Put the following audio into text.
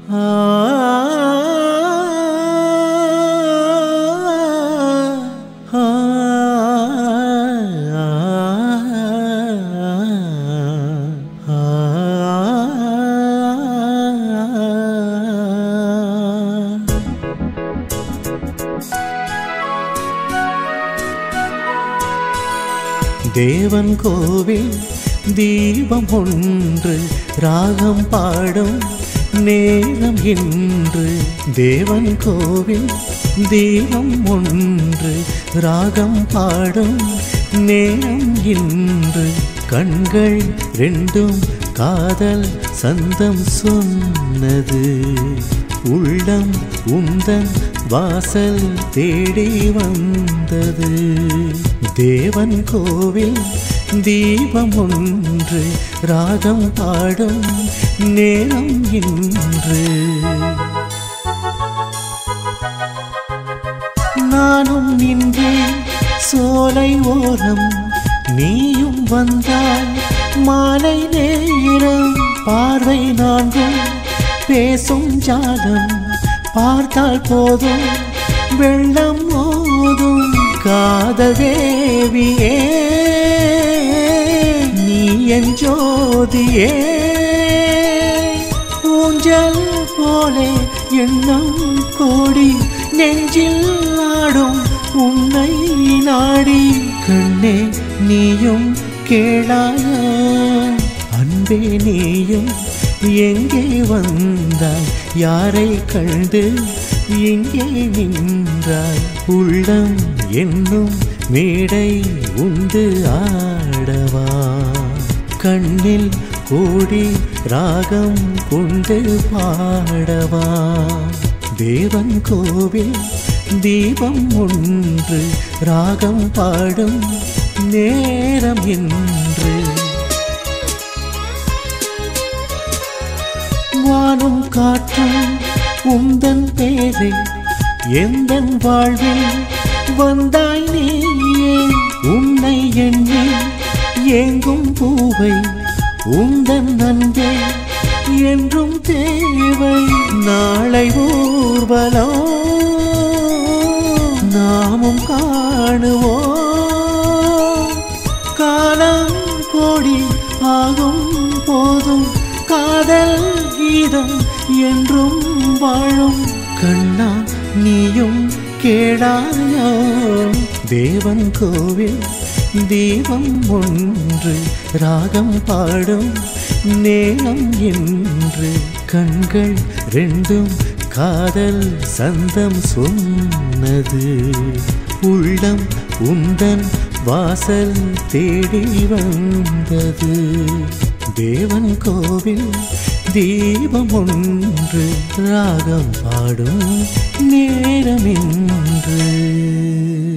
தேவன் கோவில் தீபம் ஒன்று ராகம் பாடும் நேரம் இன்று தேவன் கோவில் தீபம் ஒன்று ராகம் பாடும் நேரம் இன்று கண்கள் ரெண்டும் காதல் சந்தம் சொன்னது உள்ளம் உந்தன் வாசல் தேடி வந்தது தேவன் கோவில் தீபம் ஒன்று ராகம் பாடும் நேரம் இன்று நானும் நின்றேன் சோலை ஓரம் நீயும் வந்தாய் மாலை நேரம் பார்வை நான்கும் பேசும் ஜாலம் பார்த்தால் போதும் வெள்ளம் மோதும் காததேவியே நீ என் ஜோதியே ஊஞ்சல் போலே எண்ணம் கோடி நெஞ்சில் ஆடும் உன்னை நாடி கண்ணே நீயும் கேளாயோ அன்பே நீயும் எங்கே வந்தாய் யாரை கண்டு எங்கே நின்றாய் உள்ளம் என்னும் மேடை உண்டு ஆடவா கண்ணில் கோடி ராகம் கொண்டு பாடவா தேவன் கோவில் தீபம் ஒன்று ராகம் பாடும் நேரம் என்று வானும் காற்றும் உந்தன் பேரை எந்தன் வாழ்வில் வந்தாய் நீயே உன்னை எண்ணி ஏங்கும் பூவை உந்தன் அன்பே என்றும் தேவை நாளை ஊர்வலம் நாமும் காணுவோம் காலம் கோடி ஆகும் போதும் காதல் கீதம் என்றும் வாழும் கண்ணா நீயும் கேளாயோ தேவன் கோவில் தீபம் ஒன்று ராகம் பாடும் நேரம் என்று கண்கள் ரெண்டும் காதல் சந்தம் சொன்னது உள்ளம் உந்தன் வாசல் தேடி வந்தது தேவன் கோவில் தீபம் ஒன்று ராகம் பாடும் நேரம் என்று